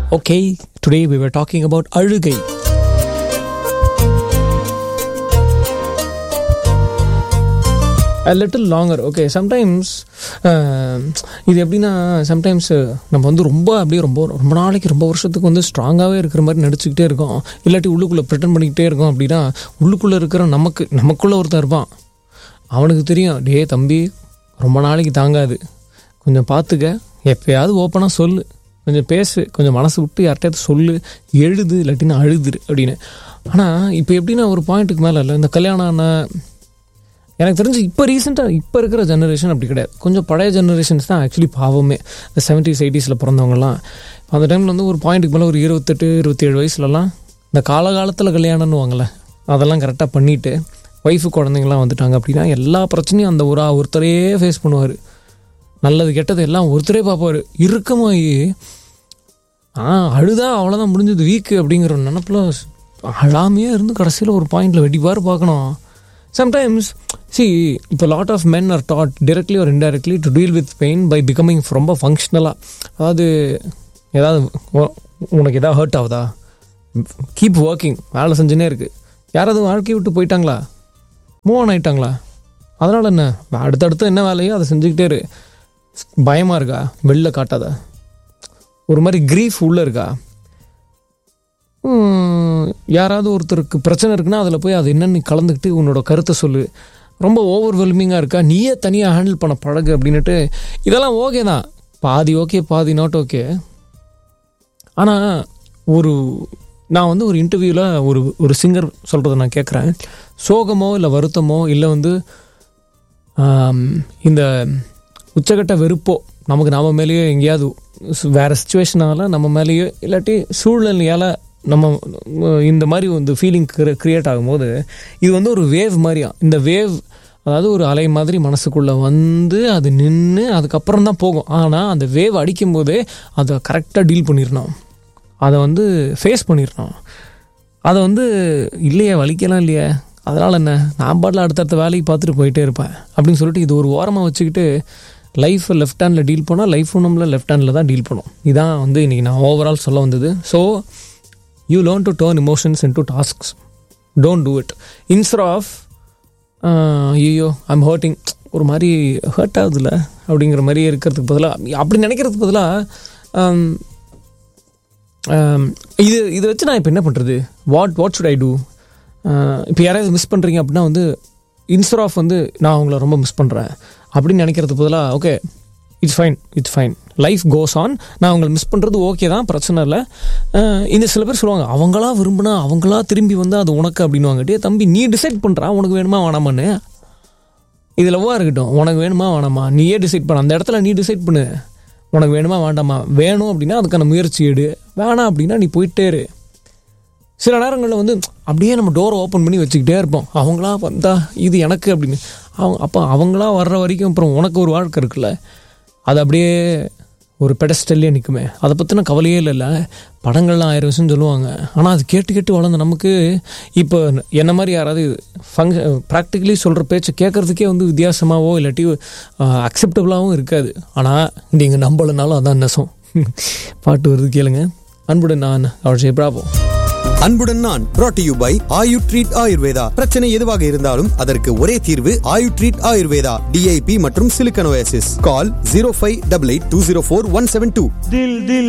Okay, today we were talking about அழுகை a little longer okay sometimes இது எப்படின்னா sometimes நம்ம வந்து ரொம்ப அப்படியே ரொம்ப ரொம்ப நாளைக்கு ரொம்ப வருஷத்துக்கு வந்து ஸ்ட்ராங்காகவே இருக்கிற மாதிரி நடிச்சுக்கிட்டே இருக்கோம் இல்லாட்டி உள்ளுக்குள்ளே ப்ரிட்டன் பண்ணிக்கிட்டே இருக்கோம் அப்படின்னா உள்ளுக்குள்ளே இருக்கிற நமக்கு நமக்குள்ளே ஒருத்தன் இருப்பான் அவனுக்கு தெரியும் டே தம்பி ரொம்ப நாளைக்கு தாங்காது கொஞ்சம் பார்த்துக்க எப்பயாவது ஓப்பனாக சொல்லு கொஞ்சம் பேசு கொஞ்சம் மனசு விட்டு யார்கிட்டயாவது சொல்லு எழுது இல்லாட்டினா அழுதுரு அப்படின்னு ஆனால் இப்போ எப்படின்னா ஒரு பாயிண்ட்டுக்கு மேலே இல்லை இந்த கல்யாணம் ஆன எனக்கு தெரிஞ்சு இப்போ ரீசெண்டாக இப்போ இருக்கிற ஜெனரேஷன் அப்படி கிடையாது கொஞ்சம் பழைய ஜெனரேஷன்ஸ் தான் ஆக்சுவலி பாவமே இந்த செவன்ட்டீஸ் எயிட்டிஸில் பிறந்தவங்கலாம் அந்த டைமில் வந்து ஒரு பாயிண்ட்டுக்கு மேலே ஒரு இருபத்தெட்டு இருபத்தேழு வயசுலலாம் இந்த காலகாலத்தில் கல்யாணம்னு வாங்கல அதெல்லாம் கரெக்டாக பண்ணிவிட்டு ஒய்ஃபு குழந்தைங்களாம் வந்துட்டாங்க அப்படின்னா எல்லா பிரச்சனையும் அந்த ஒரு ஒருத்தரே ஃபேஸ் பண்ணுவார் நல்லது கெட்டது எல்லாம் ஒருத்தரே பார்ப்பார் இறுக்கமாகி ஆ அழுதா அவ்வளோதான் முடிஞ்சது வீக்கு அப்படிங்கிற ஒரு நினப்பில் அழாமையே இருந்து கடைசியில் ஒரு பாயிண்டில் வெடிப்பார் பார்க்கணும் சம்டைம்ஸ் சி இப்போ lot of men are taught directly or indirectly to deal with pain by becoming ரொம்ப ஃபங்க்ஷனலாக அதாவது ஏதாவது உ- உனக்கு எதாவது ஹர்ட் ஆகுதா கீப் ஒர்க்கிங் வேலை செஞ்சுனே இருக்குது யாராவது வாழ்க்கையை விட்டு போயிட்டாங்களா மூவ் ஆன் ஆயிட்டாங்களா அதனால் என்ன அடுத்தடுத்து என்ன வேலையோ அதை செஞ்சுக்கிட்டே இரு பயமாக இருக்கா வெளில காட்டாத ஒரு மாதிரி கிரீஃப் உள்ளே இருக்கா ஹம், யாராவது ஒருத்தருக்கு பிரச்சனை இருக்குன்னா அதில் போய் அது என்னன்னு கலந்துக்கிட்டு உன்னோட கருத்தை சொல்லு ரொம்ப ஓவர்வெல்மிங்காக இருக்கா நீயே தனியாக ஹேண்டில் பண்ண பழகு அப்படின்னுட்டு இதெல்லாம் ஓகே தான் பாதி ஓகே பாதி நாட் ஓகே ஆனால் ஒரு நான் வந்து ஒரு இன்டர்வியூவில் ஒரு ஒரு சிங்கர் சொல்கிறத நான் கேட்குறேன் சோகமோ இல்லை வருத்தமோ இல்லை வந்து ஆம், இந்த உச்சக்கட்ட வெறுப்போ நமக்கு நம்ம மேலேயோ எங்கேயாவது சு- வேற சுச்சுவேஷனால நம்ம மேலேயோ இல்லாட்டி சூழ்நிலையால் நம்ம உம், இந்த மாதிரி வந்து ஃபீலிங் கிரியேட் ஆகும்போது இது வந்து ஒரு வேவ் மாதிரியா இந்த வேவ் அதாவது ஒரு அலை மாதிரி மனசுக்குள்ளே வந்து அது நின்று அதுக்கப்புறம் தான் போகும் ஆனால் அந்த வேவ் அடிக்கும்போதே அதை கரெக்டாக டீல் பண்ணிடணும் அதை வந்து ஃபேஸ் பண்ணிடணும் அதை வந்து இல்லையே வலிக்கலாம் இல்லையே அதனால் என்ன நான் பாட்டில் அடுத்தடுத்த வேலைக்கு பார்த்துட்டு போயிட்டே இருப்பேன் அப்படின்னு சொல்லிட்டு இது ஒரு ஓரமாக வச்சுக்கிட்டு லைஃப்பை லெஃப்ட் ஹேண்டில் டீல் பண்ணால் லைஃப்பும் நம்மள லெஃப்ட் ஹேண்டில் தான் டீல் பண்ணும் இதான் வந்து இன்றைக்கி நான் ஓவரால் சொல்ல வந்தது so you learn to turn emotions into tasks don't do it instead of ஐயோ ஐம் ஹர்ட்டிங் ஒரு மாதிரி ஹர்ட் ஆகுதுல்ல அப்படிங்கிற மாதிரி இருக்கிறதுக்கு பதிலாக அப்படி நினைக்கிறதுக்கு பதிலாக இது இதை வச்சு நான் இப்போ என்ன பண்ணுறது what what should I do இப்போ யாராவது மிஸ் பண்ணுறீங்க அப்படின்னா வந்து இன்ஸ்டர் ஆஃப் வந்து நான் அவங்கள ரொம்ப மிஸ் பண்ணுறேன் அப்படின்னு நினைக்கிறதுக்கு பதிலாக okay it's fine it's fine life goes on நான் அவங்களை மிஸ் பண்ணுறது ஓகே தான் பிரச்சனை இல்லை அஹ் இந்த சில பேர் சொல்லுவாங்க அவங்களா விரும்பினா அவங்களா திரும்பி வந்தால் அது உனக்கு அப்படின்னுவாங்க டே தம்பி நீ டிசைட் பண்ணுறா உனக்கு வேணுமா வேணாமான்னு இது லவ்வாக இருக்கட்டும் உனக்கு வேணுமா வேணாமா நீயே டிசைட் பண்ண அந்த இடத்துல நீ டிசைட் பண்ணு உனக்கு வேணுமா வேண்டாமா வேணும் அப்படின்னா அதுக்கான முயற்சி எடு வேணாம் அப்படின்னா நீ போயிட்டே இரு சில நேரங்களில் வந்து அப்படியே நம்ம டோரை ஓப்பன் பண்ணி வச்சுக்கிட்டே இருப்போம் அவங்களா வந்தா இது எனக்கு அப்படின்னு அவங்க அப்போ அவங்களா வர்ற வரைக்கும் அப்புறம் உனக்கு ஒரு வாழ்க்கை இருக்குல்ல அது அப்படியே ஒரு பெடஸ்டல்லே நிற்குமே அதை பற்றின கவலையே இல்லைல்ல படங்கள்லாம் ஆயிரம் விஷயம் சொல்லுவாங்க ஆனால் அது கேட்டு கேட்டு வளர்ந்த நமக்கு இப்போ என்ன மாதிரி யாராவது ஃபங்க்ஷன் ப்ராக்டிக்கலி சொல்கிற பேச்சை கேட்குறதுக்கே வந்து வித்தியாசமாகவோ இல்லாட்டி அக்செப்டபுளாகவும் இருக்காது ஆனால் நீங்கள் நம்பலைனாலும் அதான் நெசம் பாட்டு வருது கேளுங்க அன்புடன் நான் அவள் ஜெயப்ராபோ அன்புடன் நான் brought to you by Ayu treat Ayurveda பிரச்சனை எதுவாக இருந்தாலும் அதற்கு ஒரே தீர்வு ஆயு ட்ரீட் ஆயுர்வேதா டிஐபி மற்றும் சிலிக்கனோசிஸ் call zero five double eight two zero four one seven two